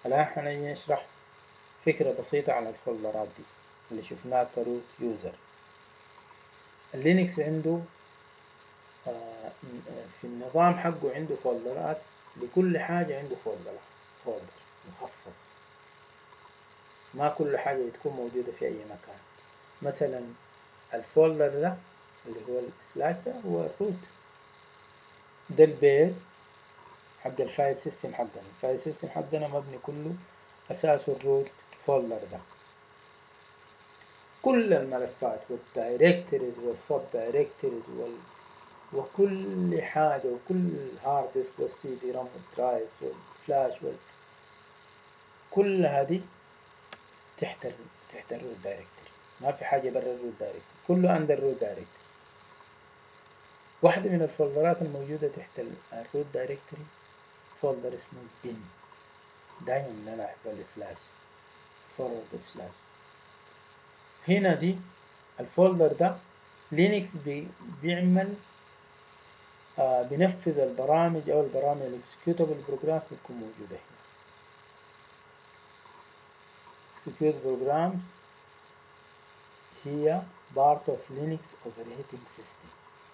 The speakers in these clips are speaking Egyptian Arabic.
الآن حنيجي نشرح فكرة بسيطة عن الفولدرات دي اللي شفناها كروت يوزر اللينكس عنده آه، في النظام حقه عنده فولدرات لكل حاجة عنده فولدر فولدر مخصص ما كل حاجة بتكون موجودة في أي مكان مثلا الفولدر ده اللي هو السلاش ده هو الروت ده البيز حق الفايل سيستم حقنا الفايل سيستم حقنا مبني كله أساسه الروت فولدر ده كل الملفات والدايركتوريز والسب دايركتوريز وال... وكل حاجة وكل هارد ديسك والسي دي رام والدرايف والفلاش وال... كل هذه تحت ال... تحت الروت دايركتوري ما في حاجة برا الروت دايركتوري كله أندر الروت دايركتوري واحدة من الفولدرات الموجودة تحت الروت دايركتوري فولدر اسمه بن دايما نلاحظ السلاش فورورد سلاش هنا دي الفولدر ده لينكس بي بيعمل آه بينفذ البرامج او البرامج الاكسكيوتابل بروجرام بتكون موجودة هنا execute programs هي part of Linux operating system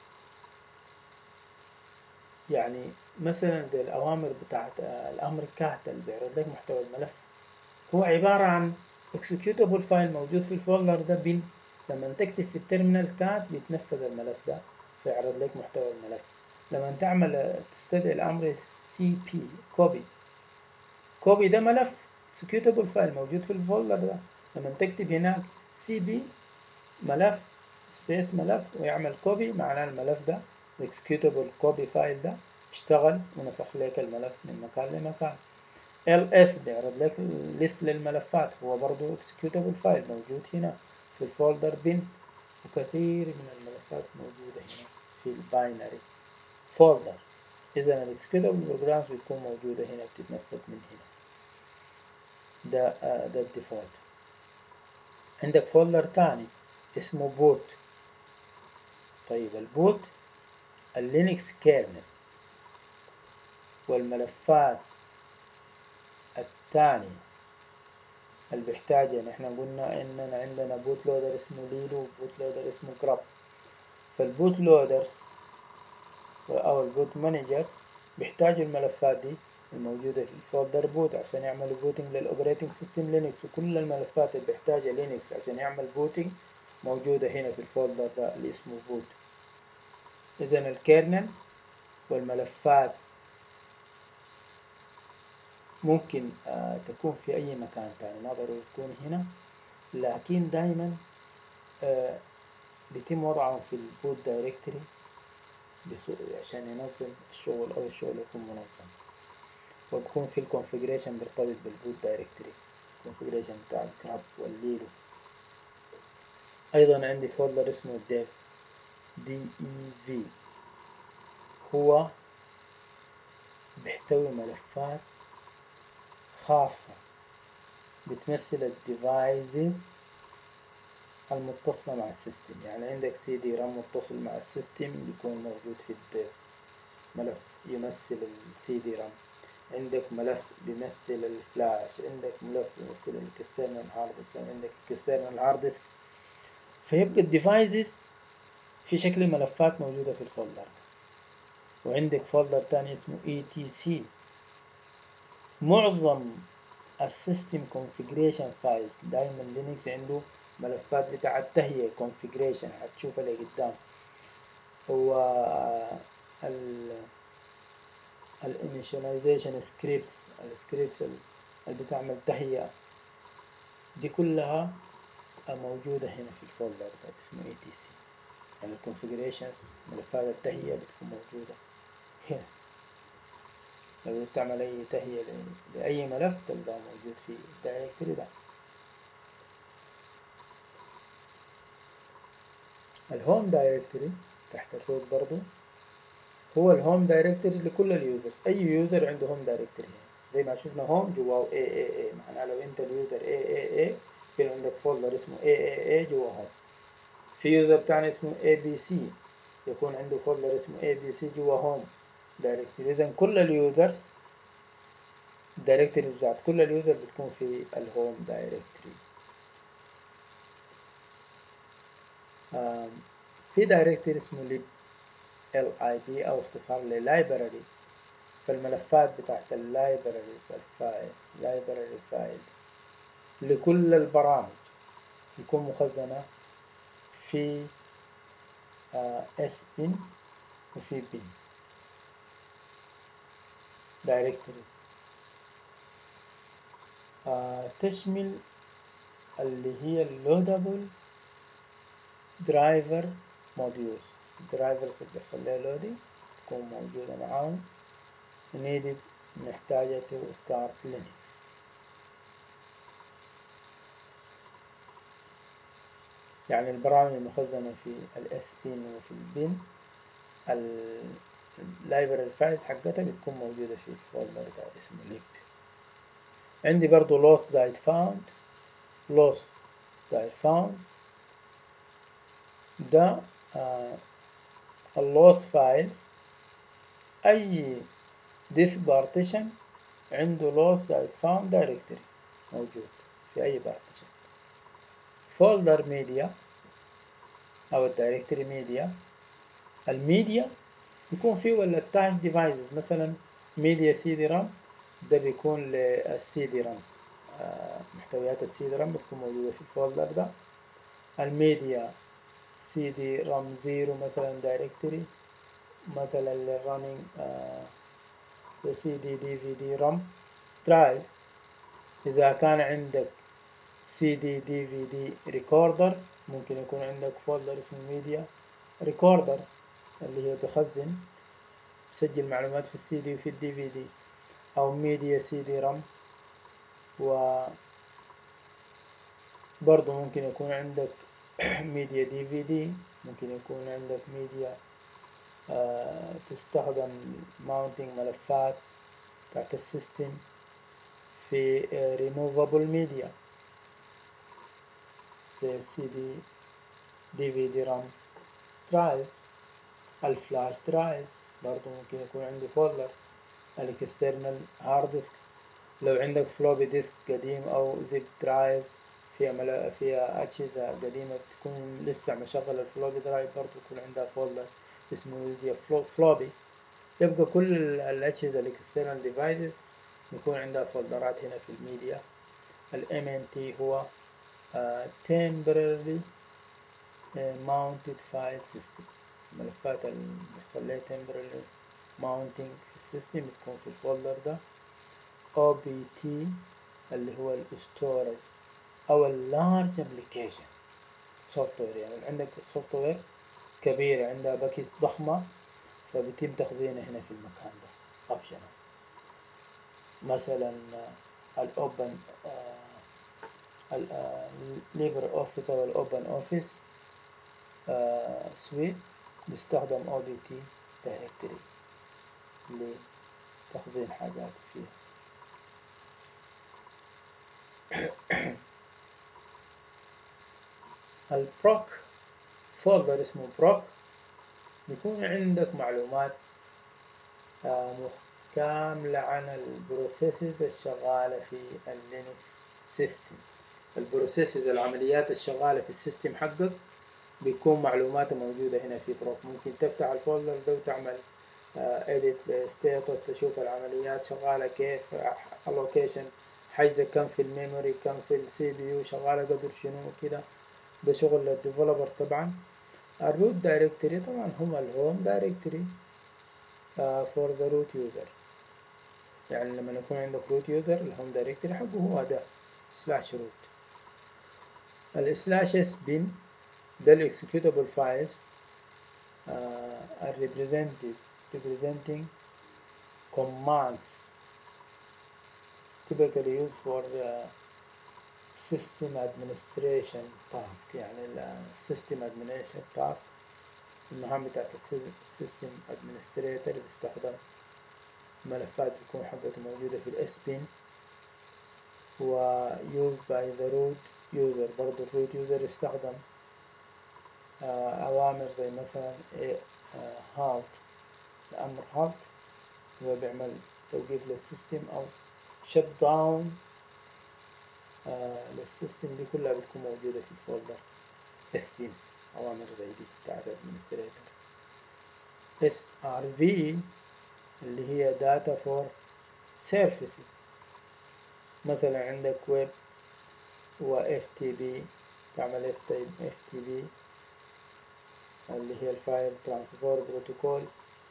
يعني مثلا زي الأوامر بتاعت الأمر كات اللي بيعرض لك محتوى الملف هو عبارة عن executable فايل موجود في الفولدر ده بين لما تكتب في التيرمينال كات بيتنفذ الملف ده فيعرض لك محتوى الملف لما تعمل تستدعي الأمر سي بي كوبي كوبي ده ملف executable فايل موجود في الفولدر ده لما تكتب هناك سي بي ملف سبيس ملف ويعمل كوبي معناه الملف ده الاكسكيوتابل كوبي فايل ده اشتغل ونسخ لك الملف من مكان لمكان ls بيعرض لك ليست للملفات هو برضو اكسكيوتابل فايل موجود هنا في الفولدر بين وكثير من الملفات موجودة هنا في الباينري فولدر إذا الاكسكيوتابل بروجرامز بتكون موجودة هنا بتتنفذ من هنا ده ده الديفولت عندك فولدر تاني اسمه بوت طيب البوت اللينكس كيرنل والملفات الثانية اللي بيحتاجها نحن قلنا اننا عندنا بوت لودر اسمه ليلو وبوت لودر اسمه جراب فالبوت لودرز او البوت مانجرز بيحتاجوا الملفات دي الموجودة في الفولدر بوت عشان يعملوا بوتنج للأوبريتنج سيستم لينكس وكل الملفات اللي بيحتاجها لينكس عشان يعمل بوتنج موجودة هنا في الفولدر ده اللي اسمه بوت إذا الكيرنل والملفات ممكن آه تكون في أي مكان تاني ما ضروري تكون هنا لكن دايما آه بيتم وضعهم في البوت دايركتوري عشان ينظم الشغل أو الشغل يكون منظم وبكون في الكونفجريشن بيرتبط بالبوت دايركتوري الكونفجريشن بتاع الكراب والليلو أيضا عندي فولدر اسمه ديف دي اي في هو بيحتوي ملفات خاصة بتمثل الديفايزز المتصلة مع السيستم يعني عندك سي دي رام متصل مع السيستم بيكون موجود في الديف ملف يمثل السي دي رام عندك ملف بيمثل الفلاش عندك ملف بيمثل الكسترنال هارد ديسك عندك الكسترنال هارد ديسك فيبقى الديفايزز في شكل ملفات موجودة في الفولدر وعندك فولدر تاني اسمه etc معظم السيستم configuration files دايما لينكس عنده ملفات بتاع التهيئة configuration هتشوفها لقدام هو ال الانيشاليزيشن سكريبتس السكريبتس اللي بتعمل تهيئة دي كلها موجودة هنا في الفولدر ده اسمه etc يعني الكونفجريشنز ملفات التهيئة بتكون موجودة هنا لو تعمل أي تهيئة لأي ملف تلقاه موجود في الدايركتوري ده الهوم دايركتوري تحت الروت برضو هو الهوم دايركتوري لكل اليوزرز أي يوزر عنده هوم دايركتوري زي ما شفنا هوم جواه اي اي اي معناه لو انت اليوزر اي اي اي في عندك فولدر اسمه اي اي اي جوا هوم في يوزر تاني اسمه اي بي سي يكون عنده فولدر اسمه اي بي سي جوا هوم دايركتوري اذا كل اليوزرز الدايركتوري بتاعت كل اليوزر بتكون في الهوم دايركتوري في دايركتوري اسمه ليب ال اي بي او اختصار للايبراري فالملفات بتاعت اللايبراريز الفايلز لايبراري فايلز لكل البرامج يكون مخزنة في اس بن وفي بن دايركتوري تشمل اللي هي اللودابل درايفر موديولز الدرايفرز اللي بيحصل لها لودي تكون موجودة معاهم needed محتاجة to start Linux يعني البرامج المخزنة في الاس بين وفي البين اللايبراري فايلز حقتها بتكون موجودة في الفولدر ده اسمه ليب عندي برضو lost زائد found lost زائد found ده آه اللوس فايلز أي disk partition عنده lost زائد found directory موجود في أي partition folder media أو الدايركتوري ميديا الميديا بيكون فيه ولا التاش ديفايسز مثلا ميديا سي دي رام ده بيكون للسي دي رام محتويات السي دي رام بتكون موجودة في الفولدر ده الميديا سي دي رام زيرو مثلا دايركتوري مثلا للرننج سي دي دي في دي رام درايف إذا كان عندك سي دي دي في دي ريكوردر ممكن يكون عندك فولدر اسمه ميديا ريكوردر اللي هي بخزن بسجل معلومات في السي دي وفي الدي في دي أو ميديا سي دي رام و برضو ممكن يكون عندك ميديا دي في دي ممكن يكون عندك ميديا آه تستخدم ماونتنج ملفات بتاعت السيستم في ريموفابل ميديا زي السي دي دي في دي رام درايف الفلاش درايف برضو ممكن يكون عندي فولدر الاكسترنال هارد ديسك لو عندك فلوبي ديسك قديم او زيب درايف فيها ملا فيها أجهزة قديمة تكون لسه مشغلة الفلوبي درايف برضو يكون عندها فولدر اسمه ميديا فلوبي يبقى كل الأجهزة الاكسترنال ديفايسز يكون عندها فولدرات هنا في الميديا ال MNT هو uh, temporarily uh, mounted file system الملفات اللي بيحصل لها temporarily mounting في السيستم بتكون في الفولدر ده OBT اللي هو الستورج أو اللارج ابلكيشن سوفت وير يعني عندك سوفت وير كبيرة عندها باكيت ضخمة فبيتم تخزينها هنا في المكان ده اوبشنال مثلا الاوبن الليبر اوفيس او الاوبن اوفيس سويت بيستخدم او بي تي دايركتوري لتخزين حاجات فيها البروك فولدر اسمه بروك بيكون عندك معلومات كاملة عن البروسيسز الشغالة في اللينكس سيستم البروسيسز العمليات الشغالة في السيستم حقك بيكون معلوماتها موجودة هنا في بروك ممكن تفتح الفولدر ده وتعمل edit لستيتس تشوف العمليات شغالة كيف allocation حيزة كم في الميموري كم في السي بي يو شغالة قدر شنو كده ده شغل الديفلوبر طبعا الروت دايركتوري طبعا هم الهوم دايركتوري فور ذا روت يوزر يعني لما يكون عندك روت يوزر الهوم دايركتوري حقه هو ده سلاش روت السلاش اس بين ده الاكسكيوتابل فايلز are represented representing commands typically used for uh, system administration task يعني ال system administration task المهام بتاعت السيستم administrator بيستخدم ملفات بتكون حقته موجودة في الاس بين و used by the root user برضو الروت يوزر يستخدم أوامر زي مثلا halt الأمر halt هو بيعمل توقيف للسيستم أو شت داون للسيستم دي كلها بتكون موجودة في الفولدر اس بين أوامر زي دي بتاعت administrator اس ار في اللي هي data for services مثلا عندك ويب و اف تي بي تعمل اف تي بي اللي هي الفايل ترانسفير بروتوكول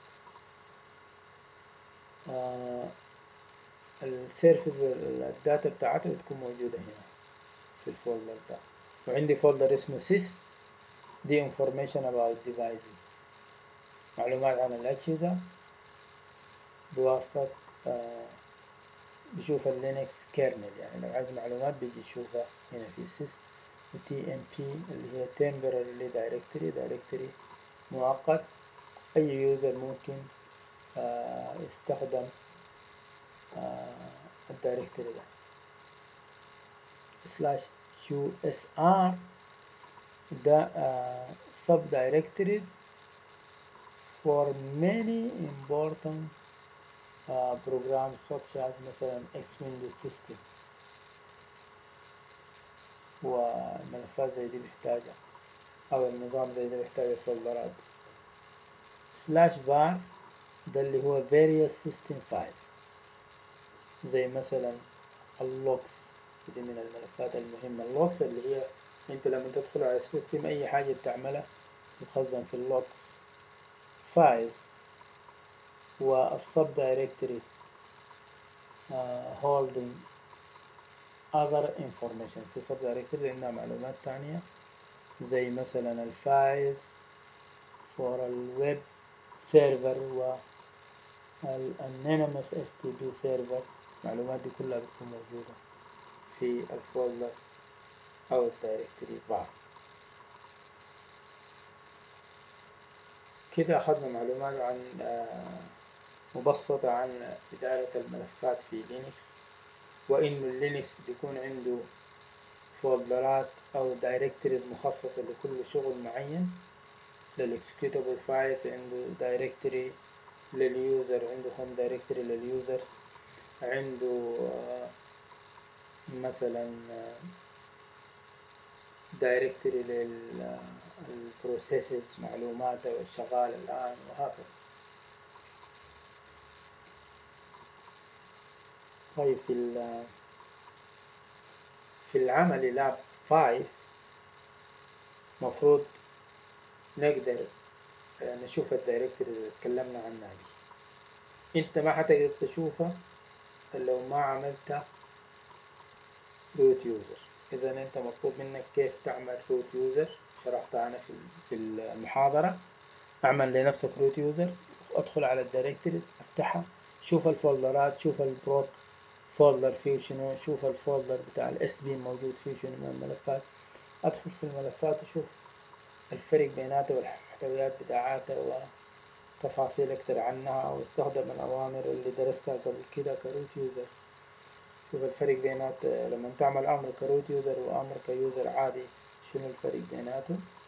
السيرفيس الداتا بتاعتها بتكون موجودة هنا في الفولدر ده وعندي فولدر اسمه سيس دي information about devices معلومات عن الأجهزة بواسطة آه بشوف اللينكس كيرنل يعني لو عايز معلومات بيجي يشوفها هنا في سيس وتي ام بي اللي هي temporary directory directory مؤقت أي يوزر ممكن آه يستخدم آه الدايركتوري ده سلاش يو اس ار ده uh, subdirectories for many important uh, programs such as مثلا X Windows System والملفات زي دي محتاجة أو النظام زي ده محتاج فولدرات سلاش var ده اللي هو various system files زي مثلا اللوكس دي من الملفات المهمة اللوكس اللي هي انت لما تدخل على السيستم اي حاجة بتعملها تخزن في اللوكس فايلز والسب دايركتوري holding other information في سب دايركتوري عندنا معلومات تانية زي مثلا الفايلز for الويب سيرفر و الانونيمس اف تي بي سيرفر المعلومات دي كلها بتكون موجودة في الفولدر أو الدايركتوري بار كده أخذنا معلومات عن مبسطة عن إدارة الملفات في لينكس وإنه اللينكس بيكون عنده فولدرات أو دايركتوريز مخصصة لكل شغل معين للإكسكيوتابل فايلز عنده دايركتوري لليوزر عنده هوم دايركتوري لليوزر عنده مثلا دايركتوري للبروسيسز معلوماته والشغال الآن وهكذا طيب في في العمل لاب 5 مفروض نقدر نشوف الدايركتوري اللي اتكلمنا عنها دي انت ما حتقدر تشوفها لو ما عملت روت يوزر اذا انت مطلوب منك كيف تعمل روت يوزر شرحتها انا في المحاضرة اعمل لنفسك روت يوزر ادخل على الدايركتوري افتحها شوف الفولدرات شوف البروت فولدر فيه شنو شوف الفولدر بتاع الاس بي موجود فيه شنو من الملفات ادخل في الملفات اشوف الفرق بيناتها والمحتويات بتاعاتها وتفاصيل اكتر عنها او استخدم الاوامر اللي درستها قبل كده كروت يوزر شوف الفرق بينات لما تعمل امر كروت يوزر وامر كيوزر عادي شنو الفرق بيناتهم